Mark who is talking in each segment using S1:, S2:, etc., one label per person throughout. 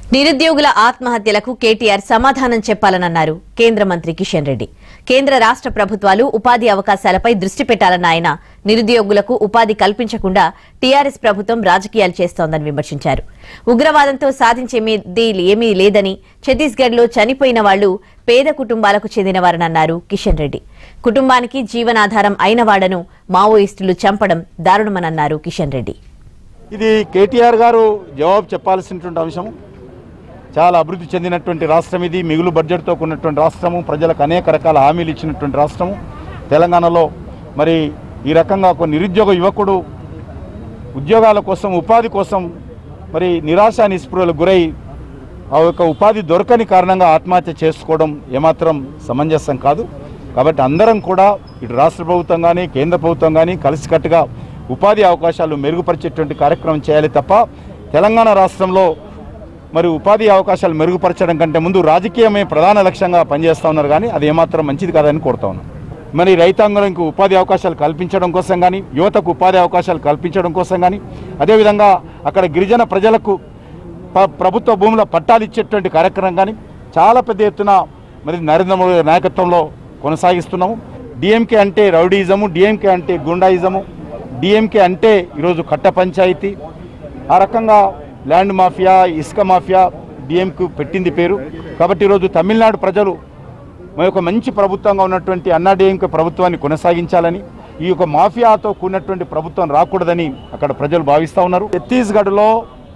S1: నిరుద్యోగుల ఆత్మహత్యలకు కేటీఆర్ సమాధానం చెప్పాలన్నారు కేంద్ర మంత్రి కిషన్ రెడ్డి కేంద్ర రాష్ట్ర ప్రభుత్వాలు ఉపాధి అవకాశాలపై దృష్టి పెట్టాలన్న ఆయన నిరుద్యోగులకు ఉపాధి కల్పించకుండా టీఆర్ఎస్ ప్రభుత్వం రాజకీయాలు చేస్తోందని విమర్శించారు ఉగ్రవాదంతో సాధించేది ఏమీ లేదని ఛత్తీస్గఢ్లో చనిపోయిన వాళ్లు పేద కుటుంబాలకు చెందినవారనన్నారు కిషన్ రెడ్డి కుటుంబానికి జీవనాధారం అయినవాడను మావోయిస్టులు చంపడం దారుణమనన్నారు కిషన్ రెడ్డి
S2: ఇది కేటీఆర్ గారు జవాబు చెప్పాల్సినటువంటి అంశం చాలా అభివృద్ధి చెందినటువంటి రాష్ట్రం ఇది మిగులు బడ్జెట్తో ఉన్నటువంటి రాష్ట్రము ప్రజలకు అనేక రకాల హామీలు ఇచ్చినటువంటి రాష్ట్రము తెలంగాణలో మరి ఈ రకంగా ఒక నిరుద్యోగ యువకుడు ఉద్యోగాల కోసం ఉపాధి కోసం మరి నిరాశ నిస్పృహలకు గురై ఆ యొక్క ఉపాధి దొరకని కారణంగా ఆత్మహత్య చేసుకోవడం ఏమాత్రం సమంజసం కాదు కాబట్టి అందరం కూడా ఇటు రాష్ట్ర ప్రభుత్వం కానీ కేంద్ర ప్రభుత్వం కానీ కలిసికట్టుగా ఉపాధి అవకాశాలు మెరుగుపరిచేటువంటి కార్యక్రమం చేయాలి తప్ప తెలంగాణ రాష్ట్రంలో మరి ఉపాధి అవకాశాలు మెరుగుపరచడం కంటే ముందు రాజకీయమే ప్రధాన లక్ష్యంగా పనిచేస్తూ ఉన్నారు కానీ అది ఏమాత్రం మంచిది కాదని కోరుతా ఉన్నాను మరి రైతాంగానికి ఉపాధి అవకాశాలు కల్పించడం కోసం కానీ యువతకు ఉపాధి అవకాశాలు కల్పించడం కోసం కానీ అదేవిధంగా అక్కడ గిరిజన ప్రజలకు ప- ప్రభుత్వ భూముల పట్టాలు ఇచ్చేటువంటి కార్యక్రమం కానీ చాలా పెద్ద ఎత్తున మరి నరేంద్ర మోడీ గారి నాయకత్వంలో కొనసాగిస్తున్నాము డిఎంకే అంటే రౌడీయిజము డిఎంకే అంటే గుండాయిజము డిఎంకే అంటే ఈరోజు కట్ట పంచాయతీ ఆ రకంగా ల్యాండ్ మాఫియా ఇసుక మాఫియా డిఎంకు పెట్టింది పేరు కాబట్టి ఈరోజు తమిళనాడు ప్రజలు మన యొక్క మంచి ప్రభుత్వంగా ఉన్నటువంటి అన్నాడీఎంకే ప్రభుత్వాన్ని కొనసాగించాలని ఈ యొక్క మాఫియాతో కూడినటువంటి ప్రభుత్వం రాకూడదని అక్కడ ప్రజలు భావిస్తూ ఉన్నారు ఛత్తీస్గఢ్లో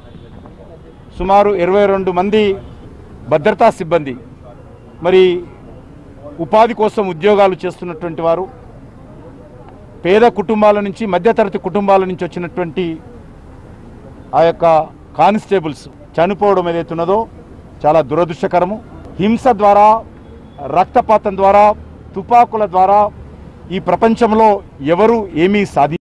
S2: సుమారు ఇరవై రెండు మంది భద్రతా సిబ్బంది మరి ఉపాధి కోసం ఉద్యోగాలు చేస్తున్నటువంటి వారు పేద కుటుంబాల నుంచి మధ్యతరగతి కుటుంబాల నుంచి వచ్చినటువంటి ఆ యొక్క కానిస్టేబుల్స్ చనిపోవడం ఏదైతే ఉన్నదో చాలా దురదృష్టకరము హింస ద్వారా రక్తపాతం ద్వారా తుపాకుల ద్వారా ఈ ప్రపంచంలో ఎవరు ఏమీ సాధి